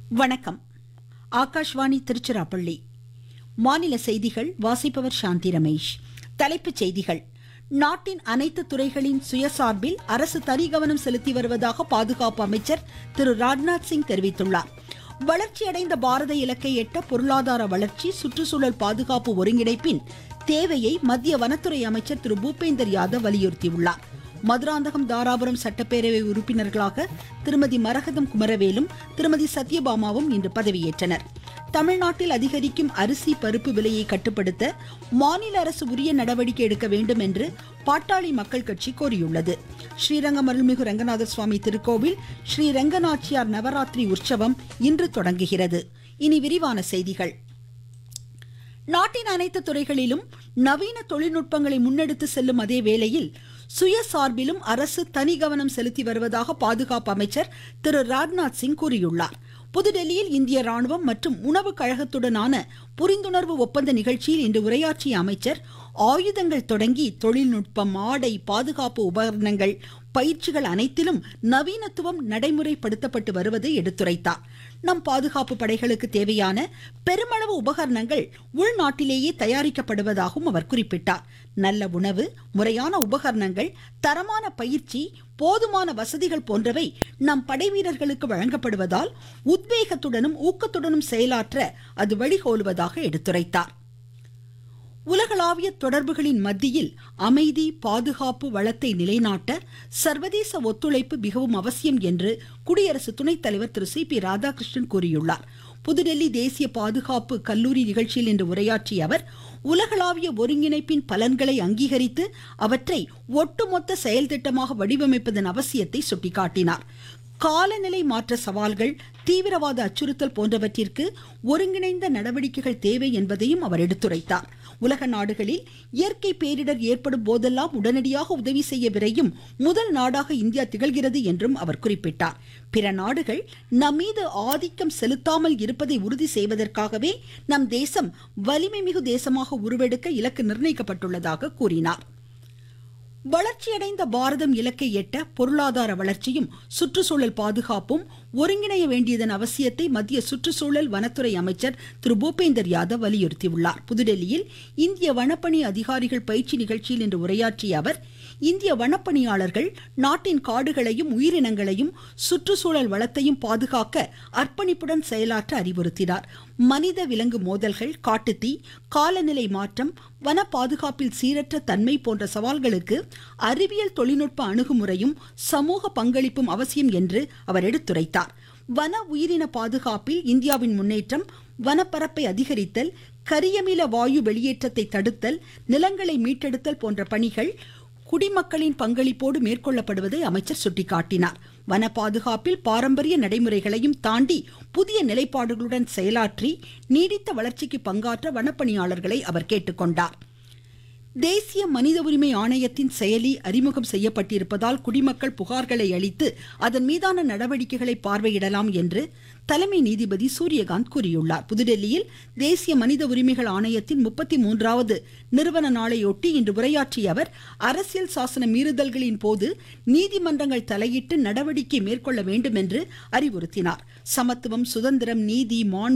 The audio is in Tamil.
வணக்கம் ஆகாஷ்வாணி திருச்சிராப்பள்ளி மாநில செய்திகள் வாசிப்பவர் சாந்தி ரமேஷ் தலைப்புச் செய்திகள் நாட்டின் அனைத்து துறைகளின் சுயசார்பில் அரசு தனி கவனம் செலுத்தி வருவதாக பாதுகாப்பு அமைச்சர் திரு ராஜ்நாத் சிங் தெரிவித்துள்ளார் வளர்ச்சியடைந்த பாரத இலக்கை எட்ட பொருளாதார வளர்ச்சி சுற்றுச்சூழல் பாதுகாப்பு ஒருங்கிணைப்பின் தேவையை மத்திய வனத்துறை அமைச்சர் திரு பூபேந்தர் யாதவ் வலியுறுத்தியுள்ளார் மதுராந்தகம் தாராபுரம் சட்டப்பேரவை உறுப்பினர்களாக திருமதி மரகதம் குமரவேலும் திருமதி சத்யபாமாவும் இன்று பதவியேற்றனர் தமிழ்நாட்டில் அதிகரிக்கும் அரிசி பருப்பு விலையை கட்டுப்படுத்த மாநில அரசு உரிய நடவடிக்கை எடுக்க வேண்டும் என்று பாட்டாளி மக்கள் கட்சி கோரியுள்ளது ஸ்ரீரங்கம் அருள்மிகு ரங்கநாத சுவாமி திருக்கோவில் ஸ்ரீ ரங்கநாச்சியார் நவராத்திரி உற்சவம் இன்று தொடங்குகிறது இனி விரிவான செய்திகள் நாட்டின் அனைத்து துறைகளிலும் நவீன தொழில்நுட்பங்களை முன்னெடுத்து செல்லும் அதே வேளையில் சுயசார்பிலும் அரசு தனி கவனம் செலுத்தி வருவதாக பாதுகாப்பு அமைச்சர் திரு ராஜ்நாத் சிங் கூறியுள்ளார் புதுடெல்லியில் இந்திய ராணுவம் மற்றும் உணவு கழகத்துடனான புரிந்துணர்வு ஒப்பந்த நிகழ்ச்சியில் இன்று உரையாற்றிய அமைச்சர் ஆயுதங்கள் தொடங்கி தொழில்நுட்பம் ஆடை பாதுகாப்பு உபகரணங்கள் பயிற்சிகள் அனைத்திலும் நவீனத்துவம் நடைமுறைப்படுத்தப்பட்டு வருவதை எடுத்துரைத்தார் நம் பாதுகாப்பு படைகளுக்கு தேவையான பெருமளவு உபகரணங்கள் உள்நாட்டிலேயே தயாரிக்கப்படுவதாகவும் அவர் குறிப்பிட்டார் நல்ல உணவு முறையான உபகரணங்கள் தரமான பயிற்சி போதுமான வசதிகள் போன்றவை நம் படைவீரர்களுக்கு வழங்கப்படுவதால் உத்வேகத்துடனும் ஊக்கத்துடனும் செயலாற்ற அது வழிகோலுவதாக எடுத்துரைத்தார் உலகளாவிய தொடர்புகளின் மத்தியில் அமைதி பாதுகாப்பு வளத்தை நிலைநாட்ட சர்வதேச ஒத்துழைப்பு மிகவும் அவசியம் என்று குடியரசு துணைத் தலைவர் திரு சி பி ராதாகிருஷ்ணன் கூறியுள்ளார் புதுடெல்லி தேசிய பாதுகாப்பு கல்லூரி நிகழ்ச்சியில் இன்று உரையாற்றிய அவர் உலகளாவிய ஒருங்கிணைப்பின் பலன்களை அங்கீகரித்து அவற்றை ஒட்டுமொத்த செயல் திட்டமாக வடிவமைப்பதன் அவசியத்தை சுட்டிக்காட்டினார் காலநிலை மாற்ற சவால்கள் தீவிரவாத அச்சுறுத்தல் போன்றவற்றிற்கு ஒருங்கிணைந்த நடவடிக்கைகள் தேவை என்பதையும் அவர் எடுத்துரைத்தார் உலக நாடுகளில் இயற்கை பேரிடர் ஏற்படும் போதெல்லாம் உடனடியாக உதவி செய்ய விரையும் முதல் நாடாக இந்தியா திகழ்கிறது என்றும் அவர் குறிப்பிட்டார் பிற நாடுகள் நம்மீது ஆதிக்கம் செலுத்தாமல் இருப்பதை உறுதி செய்வதற்காகவே நம் தேசம் வலிமை மிகு தேசமாக உருவெடுக்க இலக்கு நிர்ணயிக்கப்பட்டுள்ளதாக கூறினார் வளர்ச்சியடைந்த பாரதம் இலக்கை எட்ட பொருளாதார வளர்ச்சியும் சுற்றுச்சூழல் பாதுகாப்பும் ஒருங்கிணைய வேண்டியதன் அவசியத்தை மத்திய சுற்றுச்சூழல் வனத்துறை அமைச்சர் திரு பூபேந்தர் யாதவ் வலியுறுத்தியுள்ளார் புதுடெல்லியில் இந்திய வனப்பணி அதிகாரிகள் பயிற்சி நிகழ்ச்சியில் இன்று உரையாற்றிய அவர் இந்திய வனப்பணியாளர்கள் நாட்டின் காடுகளையும் உயிரினங்களையும் சுற்றுச்சூழல் வளத்தையும் பாதுகாக்க அர்ப்பணிப்புடன் செயலாற்ற அறிவுறுத்தினார் மனித விலங்கு மோதல்கள் காட்டுத்தீ காலநிலை மாற்றம் வன பாதுகாப்பில் சீரற்ற தன்மை போன்ற சவால்களுக்கு அறிவியல் தொழில்நுட்ப அணுகுமுறையும் சமூக பங்களிப்பும் அவசியம் என்று அவர் எடுத்துரைத்தார் வன உயிரின பாதுகாப்பில் இந்தியாவின் முன்னேற்றம் வனப்பரப்பை அதிகரித்தல் கரியமில வாயு வெளியேற்றத்தை தடுத்தல் நிலங்களை மீட்டெடுத்தல் போன்ற பணிகள் குடிமக்களின் பங்களிப்போடு மேற்கொள்ளப்படுவதை அமைச்சர் சுட்டிக்காட்டினார் வன பாதுகாப்பில் பாரம்பரிய நடைமுறைகளையும் தாண்டி புதிய நிலைப்பாடுகளுடன் செயலாற்றி நீடித்த வளர்ச்சிக்கு பங்காற்ற வனப்பணியாளர்களை அவர் கேட்டுக்கொண்டார் தேசிய மனித உரிமை ஆணையத்தின் செயலி அறிமுகம் செய்யப்பட்டிருப்பதால் குடிமக்கள் புகார்களை அளித்து அதன் மீதான நடவடிக்கைகளை பார்வையிடலாம் என்று தலைமை நீதிபதி சூரியகாந்த் கூறியுள்ளார் புதுடெல்லியில் தேசிய மனித உரிமைகள் ஆணையத்தின் முப்பத்தி மூன்றாவது நிறுவன நாளையொட்டி இன்று உரையாற்றிய அவர் அரசியல் சாசன மீறுதல்களின் போது நீதிமன்றங்கள் தலையிட்டு நடவடிக்கை மேற்கொள்ள வேண்டும் என்று அறிவுறுத்தினார் சமத்துவம் சுதந்திரம் நீதி மாண்பு